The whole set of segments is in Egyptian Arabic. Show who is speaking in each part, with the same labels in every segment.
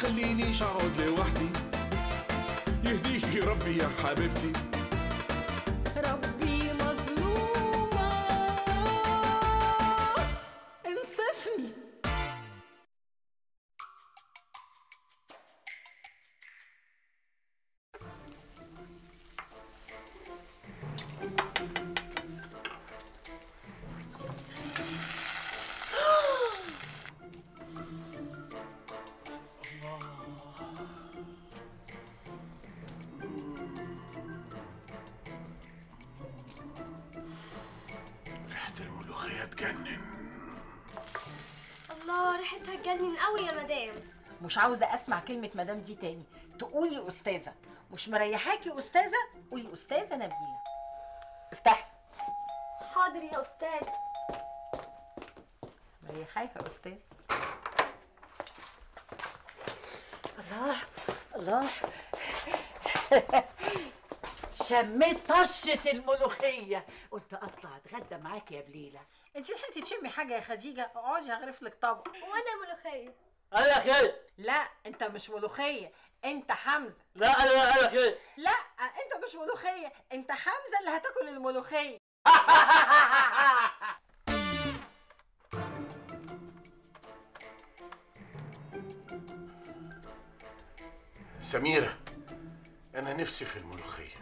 Speaker 1: تخلينيش اقعد لوحدي يهديكي ربي يا حبيبتي
Speaker 2: ربي مظلومة انصفني
Speaker 3: ريحة الملوخية تجنن
Speaker 4: الله ريحتها تجنن قوي يا مدام
Speaker 5: مش عاوزه اسمع كلمه مدام دي تاني تقولي استاذه مش مريحاكي استاذه قولي استاذه نبيله افتحي
Speaker 4: حاضر يا استاذ
Speaker 5: مريحاك يا استاذ الله الله شميت طشة الملوخية قلت اطلع اتغدى معاكي يا بليلة انت لحقتي تشمي حاجة يا خديجة اقعدي هغرف لك طبق
Speaker 4: وانا ملوخيه
Speaker 6: انا يا خالد
Speaker 5: لا انت مش ملوخية انت حمزة
Speaker 6: لا انا انا خالد
Speaker 5: لا انت مش ملوخية انت حمزة اللي هتاكل الملوخية
Speaker 3: سميرة أنا نفسي في الملوخية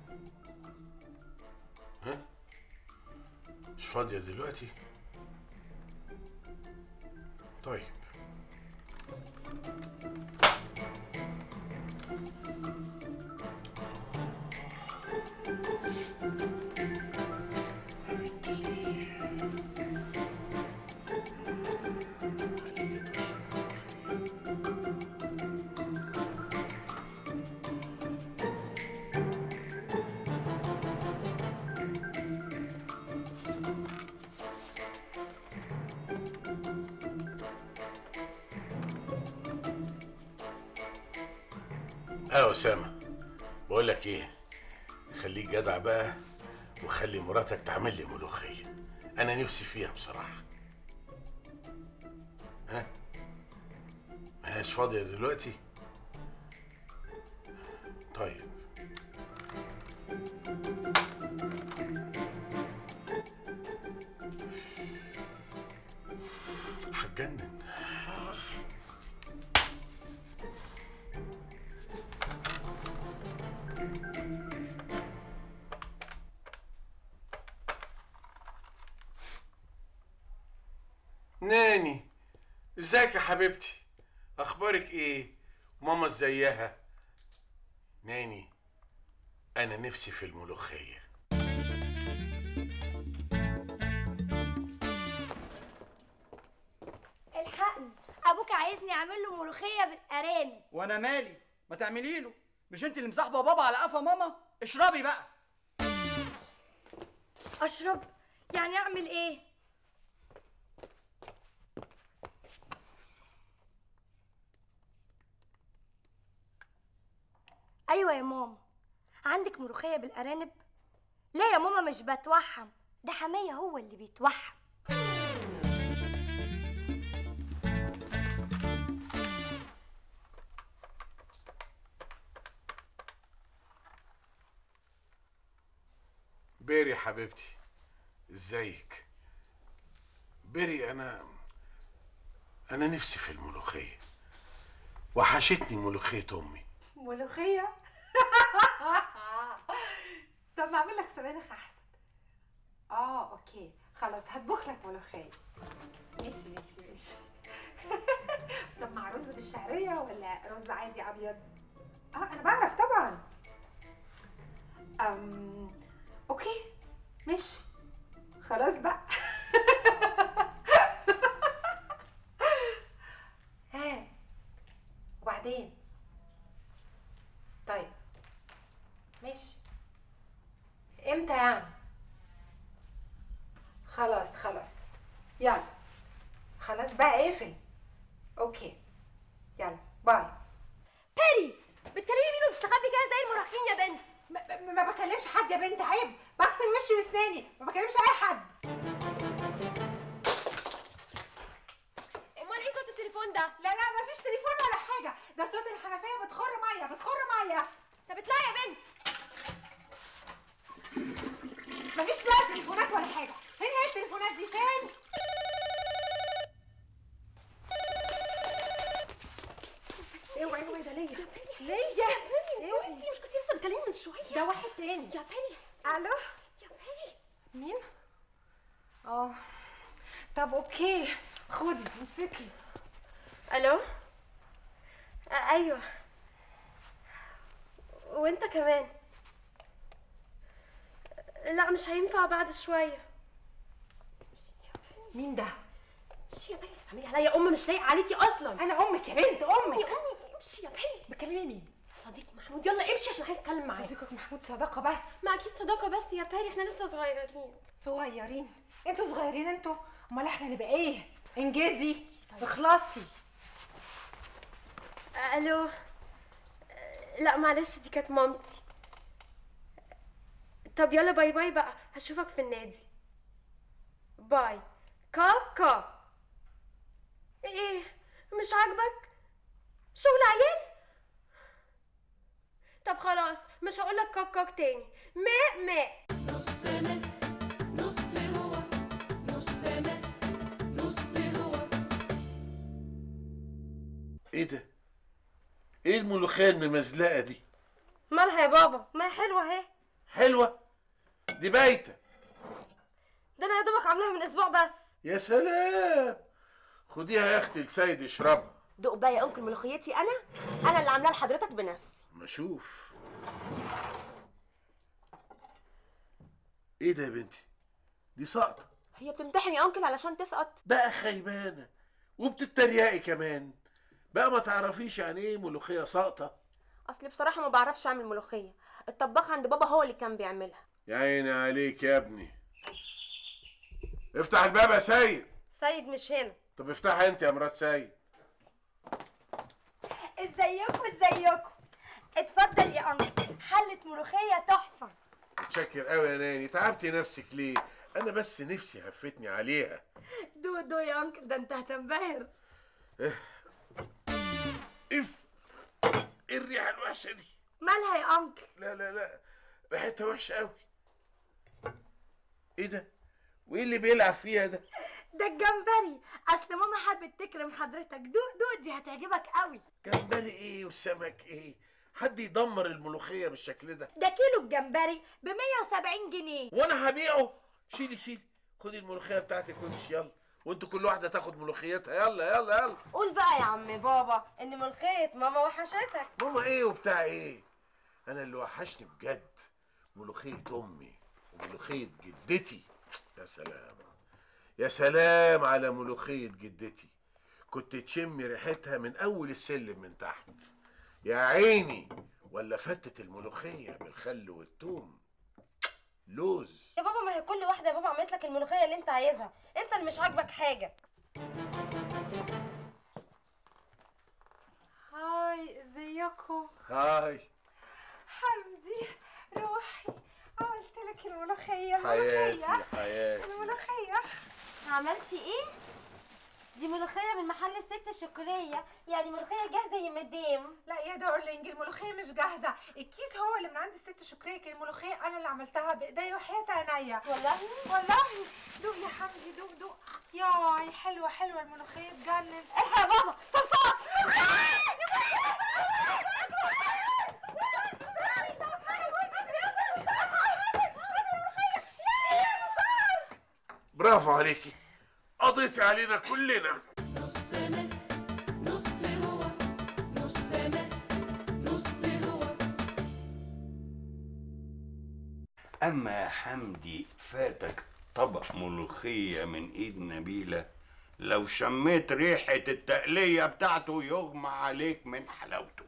Speaker 3: ها؟ مش فاضية دلوقتي؟ طيب اه أسامة بقول لك إيه خليك جدع بقى وخلي مراتك تعمل لي ملوخية أنا نفسي فيها بصراحة ها ما هيش فاضية دلوقتي طيب هتجنن ناني ازيك يا حبيبتي اخبارك ايه ماما ازيها ناني انا نفسي في الملوخيه
Speaker 4: الحقني ابوك عايزني اعمل له ملوخيه بالارانب
Speaker 7: وانا مالي ما تعملي له مش انت اللي مصاحبه بابا على قفا ماما اشربي بقى
Speaker 4: اشرب يعني اعمل ايه ايوه يا ماما عندك ملوخيه بالارانب لا يا ماما مش بتوحم ده حمايه هو اللي بيتوحم
Speaker 3: بيري حبيبتي ازيك بيري انا انا نفسي في الملوخيه وحشتني ملوخيه امي
Speaker 5: ملوخية طب ما اعمل لك سبانخ احسن اه اوكي خلاص هطبخ لك ملوخية ماشي ماشي ماشي طب مع رز بالشعرية ولا رز عادي ابيض اه انا بعرف طبعا أم... اوكي ماشي خلاص بقى ها وبعدين طيب ماشي امتى يعني خلاص خلاص يلا خلاص بقى اقفل اوكي يلا باي
Speaker 4: بيري بتكلمي مين وبتستخبي كده زي المراهقين يا بنت
Speaker 5: ما, ما بكلمش حد يا بنت عيب بغسل وشي واسناني ما بكلمش اي حد
Speaker 4: امال ايه صوت التليفون ده
Speaker 5: لا لا ما فيش تليفون ولا حاجه ده تليفونات ولا حاجه فين هي التليفونات دي فين اوعي اوعي ده ليا ليا اوعي
Speaker 2: انتي مش كنتي لسه بتكلمي من شويه
Speaker 5: ده واحد تاني
Speaker 2: يا بيري
Speaker 5: الو
Speaker 2: يا بيري
Speaker 5: مين اه طب اوكي خدي امسكي
Speaker 2: الو آه، ايوه وانت كمان لا مش هينفع بعد شويه
Speaker 5: مين ده
Speaker 2: امشي يا بنتي تعملي عليا ام مش لايقه عليكي اصلا
Speaker 5: انا امك يا بنت امك
Speaker 2: يا امي امشي يا بنتي
Speaker 5: بتكلمي مين
Speaker 2: صديقي محمود يلا امشي عشان عايز اتكلم معاك
Speaker 5: صديقك محمود صداقه بس
Speaker 2: ما اكيد صداقه بس يا باري احنا لسه صغيرين
Speaker 5: صغيرين انتوا صغيرين انتوا امال احنا نبقى ايه انجزي اخلصي
Speaker 2: الو لا معلش دي كانت مامتي طب يلا باي باي بقى هشوفك في النادي باي كاكا ايه مش عاجبك شغل عيال طب خلاص مش هقولك كاكاك تاني ما ما
Speaker 8: نص انا نص هو نص انا نص هو
Speaker 3: ايه ده ايه الملوخيه الممزلقه دي
Speaker 4: مالها يا بابا ما هي حلوه اهي
Speaker 3: حلوه دي بايته
Speaker 4: ده انا يا دوبك عاملاها من اسبوع بس
Speaker 3: يا سلام خديها يا اختي لسيد اشربها
Speaker 9: دق بقى يا انكل ملوخيتي انا انا اللي عاملاها لحضرتك بنفسي
Speaker 3: ما اشوف ايه ده يا بنتي دي سقطه
Speaker 9: هي بتمتحن يا انكل علشان تسقط
Speaker 3: بقى خيبانه وبتتريقي كمان بقى ما تعرفيش يعني ايه ملوخيه ساقطه
Speaker 9: اصلي بصراحه ما بعرفش اعمل ملوخيه الطباخ عند بابا هو اللي كان بيعملها
Speaker 3: يا عيني عليك يا ابني افتح الباب يا سيد
Speaker 4: سيد مش هنا
Speaker 3: طب افتحها انت يا مرات سيد
Speaker 4: ازيكم ازيكم اتفضل يا انكل حلة ملوخية تحفة
Speaker 3: متشكر قوي يا ناني تعبتي نفسك ليه انا بس نفسي هفتني عليها
Speaker 4: دو دو يا انكل ده انت هتنبهر
Speaker 3: اف ايه الريحه الوحشه دي
Speaker 4: مالها يا انكل
Speaker 3: لا لا لا ريحتها وحشه قوي ايه ده وايه اللي بيلعب فيها ده
Speaker 4: ده الجمبري اصل ماما حبت تكرم حضرتك دوق دوق دي هتعجبك قوي
Speaker 3: جمبري ايه والسمك ايه حد يدمر الملوخيه بالشكل ده
Speaker 4: ده كيلو الجمبري ب 170 جنيه
Speaker 3: وانا هبيعه شيلي شيلي خدي الملوخيه بتاعتك وامشي يلا وانتوا كل واحده تاخد ملوخيتها يلا يلا يلا
Speaker 9: قول بقى يا عم بابا ان ملوخيه ماما وحشتك
Speaker 3: ماما ايه وبتاع ايه انا اللي وحشني بجد ملوخيه امي وملوخيه جدتي يا سلام يا سلام على ملوخيه جدتي كنت تشمي ريحتها من اول السلم من تحت يا عيني ولا فتة الملوخيه بالخل والثوم لوز
Speaker 9: يا بابا ما هي كل واحده يا بابا عملت لك الملوخيه اللي انت عايزها انت اللي مش عاجبك حاجه
Speaker 5: هاي ازيكم
Speaker 3: هاي
Speaker 5: حمدي روحي عملت لك الملوخيه
Speaker 3: حياتي
Speaker 5: الملوخيه
Speaker 3: حياتي
Speaker 5: الملوخيه
Speaker 9: عملتي ايه دي ملوخيه من محل الست الشكريه يعني ملوخيه جاهزه يا مدام
Speaker 5: لا يا دارلينج الملوخيه مش جاهزه الكيس هو اللي من عند الست شكريه كان الملوخيه انا اللي عملتها بايديا وحياه عينيا
Speaker 9: والله
Speaker 5: والله دوق يا حمدي دوق دوق ياي حلوه حلوه الملوخيه تجنن
Speaker 9: الحق يا بابا صرصار
Speaker 3: برافو عليكي قضيتي علينا كلنا
Speaker 8: نص انا نص هو نص انا نص هو
Speaker 10: أما يا حمدي فاتك طبق ملوخية من إيد نبيلة لو شميت ريحة التقلية بتاعته يغمى عليك من حلاوته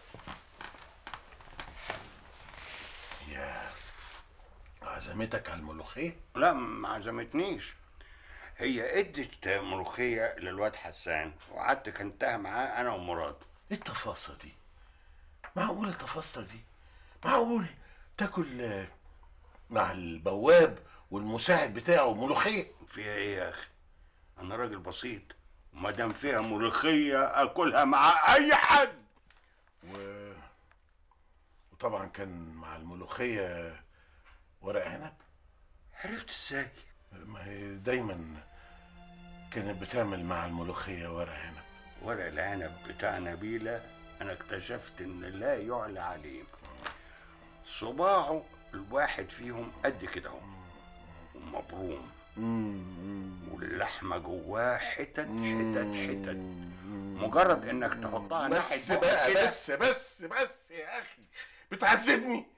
Speaker 3: يا عزمتك على الملوخيه
Speaker 10: لا ما عزمتنيش هي ادت ملوخية للواد حسان وقعدت كنتها معاه أنا ومراد
Speaker 3: ايه التفاصيل دي معقول التفاصيل دي معقول تاكل آه، مع البواب والمساعد بتاعه ملوخيه
Speaker 10: فيها إيه يا أخي أنا راجل بسيط وما دام فيها ملوخية أكلها مع أي حد
Speaker 3: و... وطبعا كان مع الملوخيه ورق عنب
Speaker 10: عرفت ازاي
Speaker 3: ما هي دايما كانت بتعمل مع الملوخية ورق عنب
Speaker 10: ورق العنب بتاع نبيلة أنا اكتشفت إن لا يعلى عليه صباعه الواحد فيهم قد كده اهو ومبروم واللحمة جواه حتت حتت حتت مجرد إنك تحطها ناحية
Speaker 3: بس
Speaker 10: بقك
Speaker 3: بقى
Speaker 10: كده
Speaker 3: بس بس بس يا أخي بتعذبني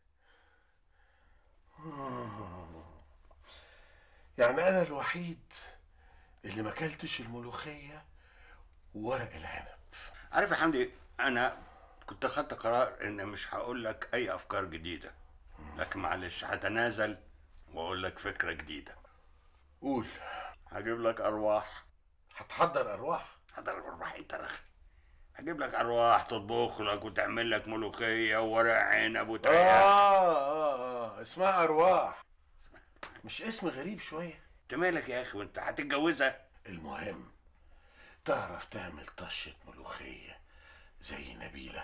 Speaker 3: يعني أنا الوحيد اللي ما أكلتش الملوخية وورق العنب
Speaker 10: عارف يا حمدي أنا كنت أخدت قرار إن مش هقول لك أي أفكار جديدة لكن معلش هتنازل وأقول لك فكرة جديدة
Speaker 3: قول
Speaker 10: هجيب لك أرواح
Speaker 3: هتحضر أرواح
Speaker 10: حضر أرواح أنت رخي هجيب لك أرواح تطبخ لك وتعمل لك ملوخية وورق عنب وتعمل
Speaker 3: آه آه آه اسمها أرواح مش اسم غريب شوية
Speaker 10: أنت مالك يا أخي وأنت هتتجوزها
Speaker 3: المهم تعرف تعمل طشة ملوخية زي نبيلة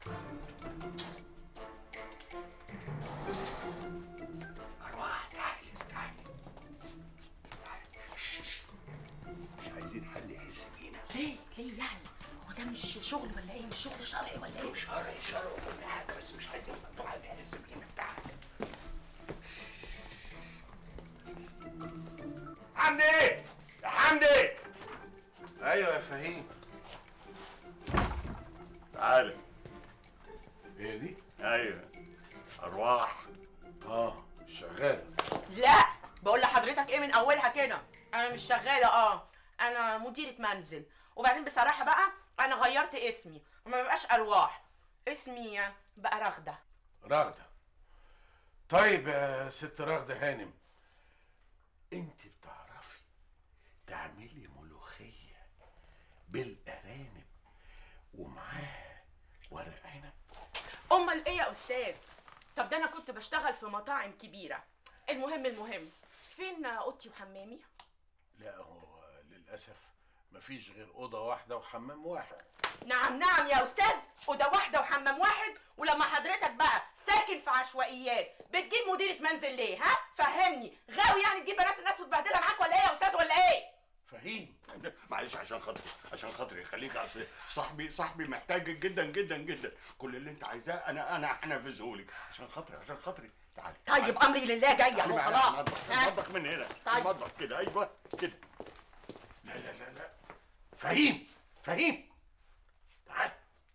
Speaker 10: أرواح تعالي تعالي مش عايزين حد يحس بينا
Speaker 11: ليه ليه يعني هو ده مش شغل ولا ايه مش شغل شرعي ولا ايه
Speaker 10: شرعي شرعي وكل حاجة بس مش عايزين حد يحس بينا تعالى حمدي يا حمدي
Speaker 3: أيوة يا فهيم
Speaker 10: تعالى
Speaker 3: هي دي؟
Speaker 10: ايوه ارواح
Speaker 3: اه شغالة
Speaker 11: لا بقول لحضرتك ايه من اولها كده انا مش شغاله اه انا مديره منزل وبعدين بصراحه بقى انا غيرت اسمي وما بقاش ارواح اسمي بقى رغده
Speaker 3: رغدة طيب يا ست رغدة هانم انت بتعرفي تعملي ملوخية بالأرانب ومعاها ورق عنب
Speaker 11: امال ايه يا استاذ طب ده انا كنت بشتغل في مطاعم كبيره المهم المهم فين اوضتي وحمامي
Speaker 3: لا هو للأسف مفيش غير أوضة واحدة وحمام واحد
Speaker 11: نعم نعم يا استاذ اوضه واحده وحمام واحد ولما حضرتك بقى ساكن في عشوائيات بتجيب مديره منزل ليه ها فهمني غاوي يعني تجيب بنات الناس وتبهدلها معاك ولا ايه يا استاذ ولا ايه
Speaker 3: فهيم
Speaker 10: معلش عشان خاطري عشان خاطري خليك اصل صاحبي صاحبي محتاجك جدا جدا جدا كل اللي انت عايزاه انا انا هنفذه لك عشان خاطري عشان خاطري تعالي
Speaker 11: طيب امري لله جاي
Speaker 10: تعالي
Speaker 11: اهو
Speaker 10: معايا
Speaker 11: خلاص
Speaker 10: المطبخ
Speaker 11: ها؟
Speaker 10: المطبخ من هنا
Speaker 11: طيب.
Speaker 10: المطبخ كده ايوه كده
Speaker 3: لا لا لا لا فهيم فهيم تعال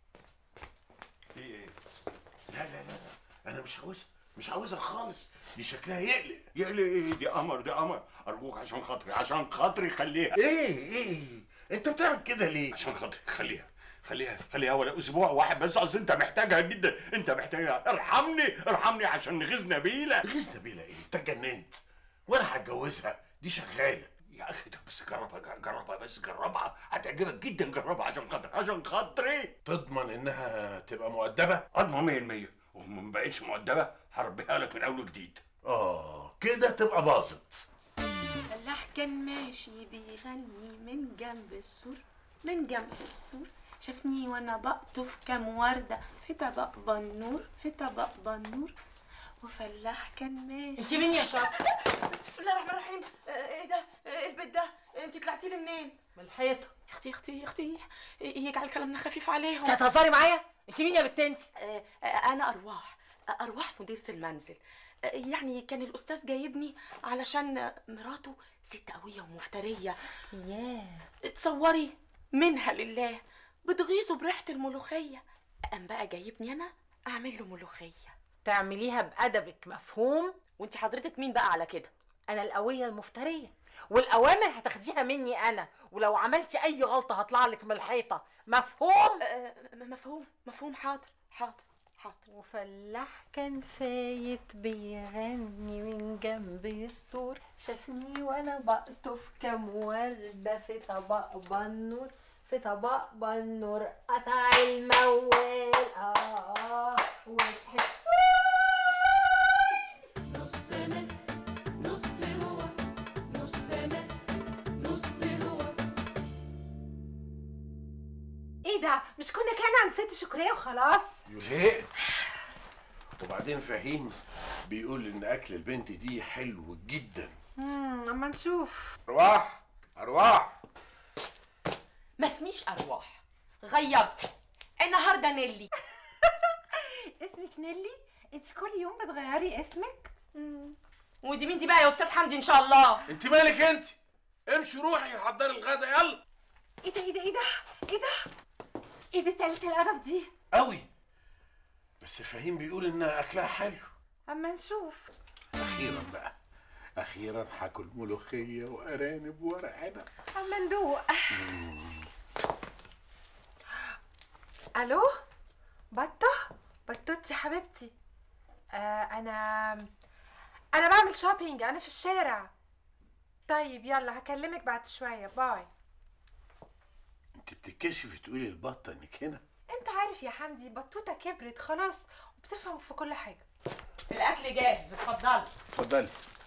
Speaker 10: في ايه
Speaker 3: لا لا لا لا أنا مش عاوزها مش عاوزها خالص دي شكلها يقلق
Speaker 10: يقلق ايه دي قمر دي قمر ارجوك عشان خاطري عشان خاطري خليها
Speaker 3: ايه ايه انت بتعمل كده ليه
Speaker 10: عشان خاطري خليها خليها خليها ولا اسبوع واحد بس اصل انت محتاجها جدا انت محتاجها ارحمني ارحمني عشان نغيظ نبيله
Speaker 3: غيظ نبيلة ايه انت اتجننت وانا هتجوزها دي شغالة
Speaker 10: يا اخي طب بس جربها جربها بس جربها هتعجبك جدا جربها عشان خاطري عشان خاطري
Speaker 3: تضمن انها تبقى مؤدبة
Speaker 10: اضمن 100% وما ما بقتش مؤدبه هربيها لك من اول وجديد
Speaker 3: اه كده تبقى باظت
Speaker 12: فلاح كان ماشي بيغني من جنب السور من جنب السور شافني وانا بقطف كام وردة في طبق بنور في طبق بنور وفلاح كان ماشي
Speaker 11: انت مين يا شاطر بسم الله الرحمن الرحيم آه، ايه ده آه، البيت ده انت طلعتي لي منين من الحيطه
Speaker 12: يا اختي يا اختي يا اختي يجعل كلامنا خفيف عليهم
Speaker 11: انت هتهزري معايا انت مين يا بنت انت
Speaker 12: آه، آه، انا ارواح آه، ارواح مديرة المنزل آه، يعني كان الاستاذ جايبني علشان مراته ست قوية ومفترية
Speaker 11: ياه
Speaker 12: تصوري منها لله بتغيظه بريحة الملوخية قام بقى جايبني انا اعمل له ملوخية
Speaker 11: تعمليها بأدبك مفهوم
Speaker 12: وانت حضرتك مين بقى على كده
Speaker 11: انا القويه المفتريه والاوامر هتاخديها مني انا ولو عملتي اي غلطه هطلع لك من الحيطه مفهوم
Speaker 12: آه، مفهوم مفهوم حاضر حاضر حاضر
Speaker 11: وفلاح كان فايت بيغني من جنب السور شافني وانا بقطف كام ورده في طبق بنور في طبق بنور قطع الموال اه وضحك
Speaker 8: نص انا نص هو نص انا نص هو
Speaker 5: ايه ده مش كنا كان عند ست شكرية وخلاص
Speaker 3: زهقت وبعدين فهيم بيقول ان اكل البنت دي حلو جدا
Speaker 5: امم اما نشوف
Speaker 3: ارواح ارواح
Speaker 11: ما اسميش ارواح غيرت النهارده نيلي
Speaker 5: اسمك نيلي انت كل يوم بتغيري اسمك
Speaker 11: ودي مين دي بقى يا استاذ حمدي ان شاء الله
Speaker 3: انت مالك انت امشي روحي حضري الغدا يلا
Speaker 5: ايه ده ايه ده ايه ده ايه ده ايه بتالت القرف دي
Speaker 3: قوي بس فهيم بيقول انها اكلها حلو
Speaker 5: اما نشوف
Speaker 3: اخيرا بقى اخيرا هاكل ملوخيه وارانب وورق عنب
Speaker 5: اما ندوق الو بطه بطوتي حبيبتي آه انا انا بعمل شوبينج انا في الشارع طيب يلا هكلمك بعد شويه باي
Speaker 3: انت بتتكسفي تقولي البطه انك هنا
Speaker 5: انت عارف يا حمدي بطوطه كبرت خلاص وبتفهم في كل حاجه
Speaker 11: الاكل جاهز اتفضلي
Speaker 3: اتفضلي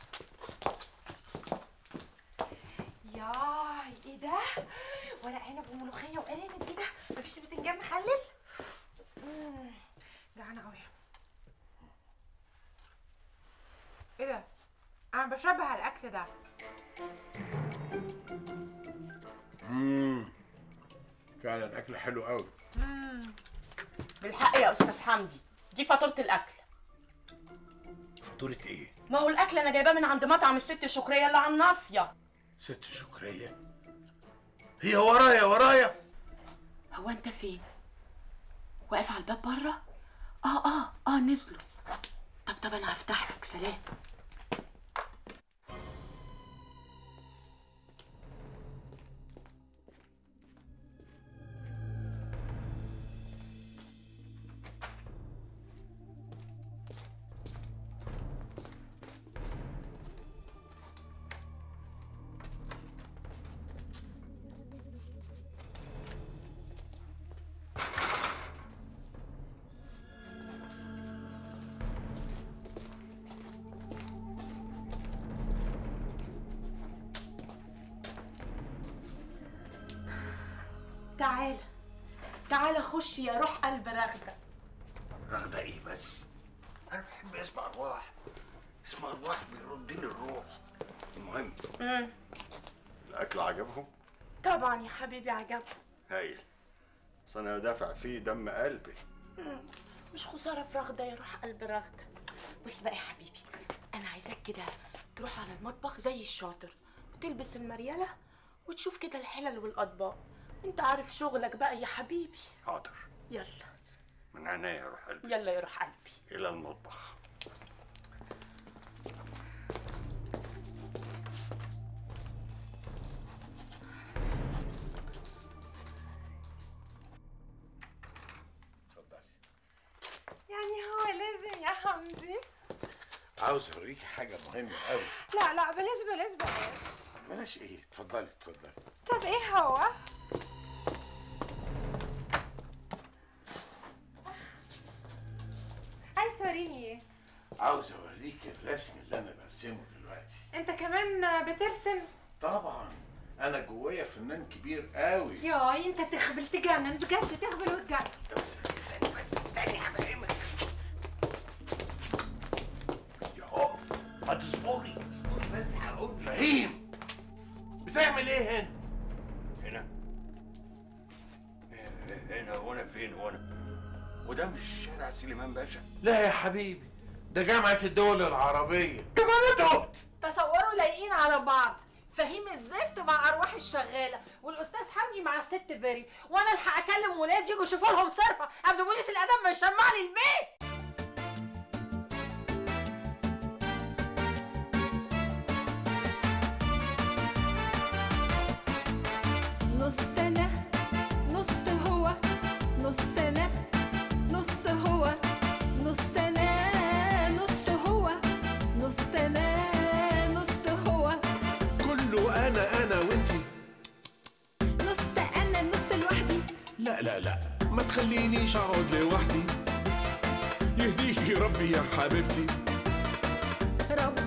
Speaker 5: ياي ايه ده ورق عنب وملوخيه وارانب ايه ده مفيش بتنجان مخلل مم، جعانه قوي ايه ده انا بشبه على الاكل ده
Speaker 3: امم فعلا اكل حلو قوي
Speaker 11: بالحق يا استاذ حمدي دي فاتوره الاكل
Speaker 3: فاتوره ايه
Speaker 11: ما هو الاكل انا جايباه من عند مطعم الست شكريه اللي على الناصيه
Speaker 3: ست شكريه هي ورايا ورايا
Speaker 12: هو انت فين واقف على الباب بره اه اه اه نزلوا طب طب انا هفتح لك سلام تعالى تعالى خش يا روح قلب رغده
Speaker 10: رغده ايه بس انا بحب اسم ارواح اسم ارواح بيرد لي الروح المهم
Speaker 11: امم
Speaker 10: الاكل عجبهم
Speaker 12: طبعا يا حبيبي عجبك
Speaker 10: هايل بس انا دافع فيه دم قلبي
Speaker 12: مش خساره في رغده يا روح قلب رغده بص بقى يا حبيبي انا عايزاك كده تروح على المطبخ زي الشاطر وتلبس المرياله وتشوف كده الحلل والاطباق انت عارف شغلك بقى يا حبيبي
Speaker 10: حاضر
Speaker 12: يلا
Speaker 10: من عينيا يا روح قلبي
Speaker 12: يلا يا روح قلبي
Speaker 10: الى المطبخ
Speaker 5: يعني هو لازم يا حمدي
Speaker 3: عاوز اوريكي حاجه مهمه قوي
Speaker 5: لا لا بلاش بلاش بلاش
Speaker 3: بلاش ايه اتفضلي اتفضلي
Speaker 5: طب ايه هو عايز توريني ايه
Speaker 3: عاوز اوريكي الرسم اللي انا برسمه دلوقتي
Speaker 5: انت كمان بترسم
Speaker 3: طبعا انا جوايا فنان كبير قوي
Speaker 5: ياي انت تخبل تجنن بجد تخبل وتجنن
Speaker 10: استني بس استني هفهمك يا ما تصبري اصبري بس هقول
Speaker 3: فهيم بتعمل ايه هنا
Speaker 10: هنا هنا هنا فين هنا وده مش شارع سليمان باشا
Speaker 3: لا يا حبيبي ده جامعه الدول العربيه جامعته
Speaker 13: تصوروا لايقين على بعض فهيم الزفت مع ارواح الشغاله والاستاذ حمدي مع الست بيري وانا الحق اكلم ولادي يجوا يشوفوا لهم صرفه قبل بوليس الادب ما يشمع لي البيت
Speaker 8: نص سنة نص هو نص سنة نص هو نص سنة نص هو نص سنة نص هو
Speaker 1: كله انا انا وانتي
Speaker 8: نص أنا نص لوحدي
Speaker 1: لا لا لا ما تخلينيش اقعد لوحدي يهديكي ربي يا حبيبتي
Speaker 8: رب